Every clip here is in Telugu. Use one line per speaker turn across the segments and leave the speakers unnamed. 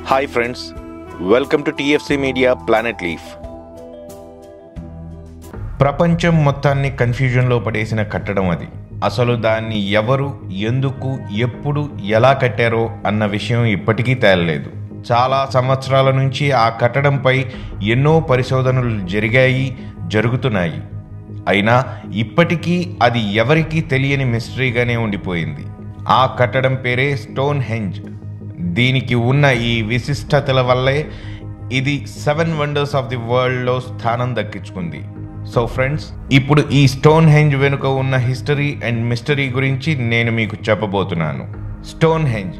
hi friends welcome to TFC media planet leaf ప్రపంచం మొత్తాన్ని కన్ఫ్యూజన్లో పడేసిన కట్టడం అది అసలు దాన్ని ఎవరు ఎందుకు ఎప్పుడు ఎలా కట్టారో అన్న విషయం ఇప్పటికీ తేలలేదు చాలా సంవత్సరాల నుంచి ఆ కట్టడంపై ఎన్నో పరిశోధనలు జరిగాయి జరుగుతున్నాయి అయినా ఇప్పటికీ అది ఎవరికీ తెలియని మిస్టరీగానే ఉండిపోయింది ఆ కట్టడం పేరే స్టోన్ హెంజ్ దీనికి ఉన్న ఈ విశిష్టతల వల్లే ఇది సెవెన్ వండర్స్ ఆఫ్ ది వరల్డ్లో స్థానం దక్కించుకుంది సో ఫ్రెండ్స్ ఇప్పుడు ఈ స్టోన్ హెంజ్ వెనుక ఉన్న హిస్టరీ అండ్ మిస్టరీ గురించి నేను మీకు చెప్పబోతున్నాను స్టోన్ హెంజ్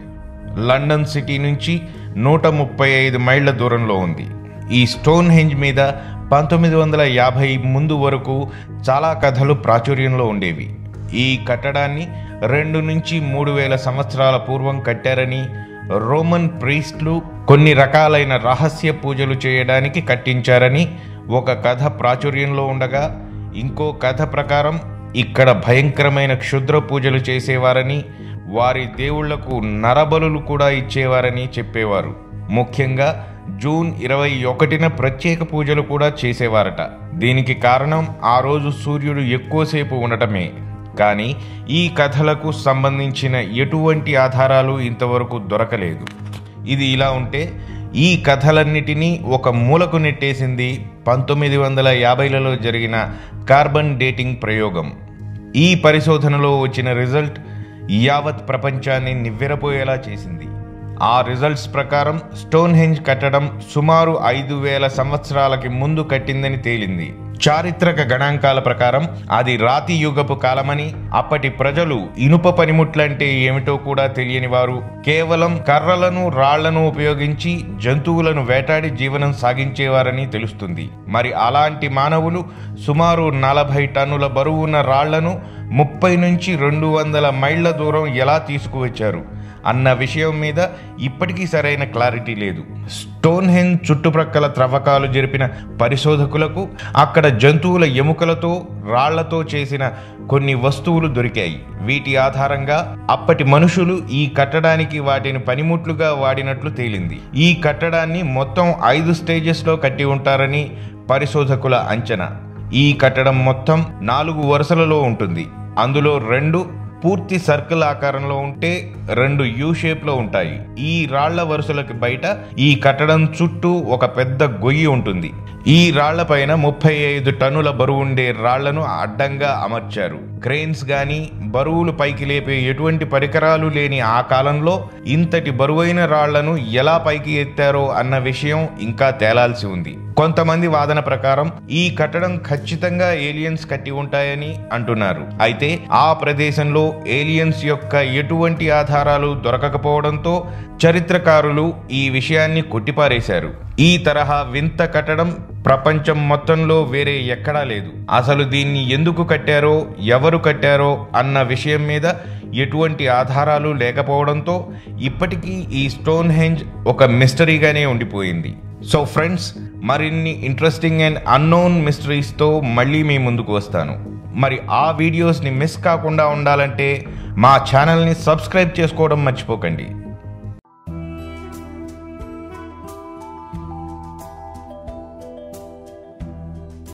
లండన్ సిటీ నుంచి నూట ముప్పై ఐదు మైళ్ళ దూరంలో ఉంది ఈ స్టోన్ హెంజ్ మీద పంతొమ్మిది వందల యాభై ముందు వరకు చాలా కథలు ప్రాచుర్యంలో ఉండేవి ఈ కట్టడాన్ని రెండు నుంచి మూడు వేల సంవత్సరాల పూర్వం కట్టారని రోమన్ ప్రీస్ట్లు కొన్ని రకాలైన రహస్య పూజలు చేయడానికి కట్టించారని ఒక కథ ప్రాచుర్యంలో ఉండగా ఇంకో కథ ప్రకారం ఇక్కడ భయంకరమైన క్షుద్ర పూజలు చేసేవారని వారి దేవుళ్లకు నరబలులు కూడా ఇచ్చేవారని చెప్పేవారు ముఖ్యంగా జూన్ ఇరవై ఒకటిన ప్రత్యేక పూజలు కూడా చేసేవారట దీనికి కారణం ఆ రోజు సూర్యుడు ఎక్కువసేపు ఉండటమే కానీ ఈ కథలకు సంబంధించిన ఎటువంటి ఆధారాలు ఇంతవరకు దొరకలేదు ఇది ఇలా ఉంటే ఈ కథలన్నిటినీ ఒక మూలకు నెట్టేసింది పంతొమ్మిది వందల యాభైలలో జరిగిన కార్బన్ డేటింగ్ ప్రయోగం ఈ పరిశోధనలో వచ్చిన రిజల్ట్ యావత్ ప్రపంచాన్ని నివ్వెరపోయేలా చేసింది ఆ రిజల్ట్స్ ప్రకారం స్టోన్ హెంజ్ కట్టడం సుమారు ఐదు వేల సంవత్సరాలకి ముందు కట్టిందని తేలింది చారిత్రక గణాంకాల ప్రకారం అది రాతి యుగపు కాలమని అప్పటి ప్రజలు ఇనుప పనిముట్లంటే ఏమిటో కూడా తెలియని వారు కేవలం కర్రలను రాళ్లను ఉపయోగించి జంతువులను వేటాడి జీవనం సాగించేవారని తెలుస్తుంది మరి అలాంటి మానవులు సుమారు నలభై టన్నుల బరువున్న రాళ్లను ముప్పై నుంచి రెండు వందల మైళ్ళ దూరం ఎలా తీసుకువచ్చారు అన్న విషయం మీద ఇప్పటికీ సరైన క్లారిటీ లేదు స్టోన్ హెన్ చుట్టుప్రక్కల త్రవ్వకాలు జరిపిన పరిశోధకులకు అక్కడ జంతువుల ఎముకలతో రాళ్లతో చేసిన కొన్ని వస్తువులు దొరికాయి వీటి ఆధారంగా అప్పటి మనుషులు ఈ కట్టడానికి వాటిని పనిముట్లుగా వాడినట్లు తేలింది ఈ కట్టడాన్ని మొత్తం ఐదు స్టేజెస్లో కట్టి ఉంటారని పరిశోధకుల అంచనా ఈ కట్టడం మొత్తం నాలుగు వరుసలలో ఉంటుంది అందులో రెండు పూర్తి సర్కిల్ ఆకారంలో ఉంటే రెండు యూ షేప్లో ఉంటాయి ఈ రాళ్ల వరుసలకి బయట ఈ కట్టడం చుట్టూ ఒక పెద్ద గొయ్యి ఉంటుంది ఈ రాళ్ల పైన ముప్పై ఐదు టన్నుల బరువు ఉండే రాళ్లను అడ్డంగా అమర్చారు క్రెయిన్స్ గాని బరువులు పైకి లేపే ఎటువంటి పరికరాలు లేని ఆ కాలంలో ఇంతటి బరువైన రాళ్లను ఎలా పైకి ఎత్తారో అన్న విషయం ఇంకా తేలాల్సి ఉంది కొంతమంది వాదన ప్రకారం ఈ కట్టడం ఖచ్చితంగా ఏలియన్స్ కట్టి ఉంటాయని అంటున్నారు అయితే ఆ ప్రదేశంలో ఏలియన్స్ యొక్క ఎటువంటి ఆధారాలు దొరకకపోవడంతో చరిత్రకారులు ఈ విషయాన్ని కొట్టిపారేశారు ఈ తరహా వింత కట్టడం ప్రపంచం మొత్తంలో వేరే ఎక్కడా లేదు అసలు దీన్ని ఎందుకు కట్టారో ఎవరు కట్టారో అన్న విషయం మీద ఎటువంటి ఆధారాలు లేకపోవడంతో ఇప్పటికీ ఈ స్టోన్ హెంజ్ ఒక మిస్టరీగానే ఉండిపోయింది సో ఫ్రెండ్స్ మరిన్ని ఇంట్రెస్టింగ్ అండ్ అన్నోన్ మిస్టరీస్తో మళ్ళీ మీ ముందుకు వస్తాను మరి ఆ వీడియోస్ని మిస్ కాకుండా ఉండాలంటే మా ఛానల్ని సబ్స్క్రైబ్ చేసుకోవడం మర్చిపోకండి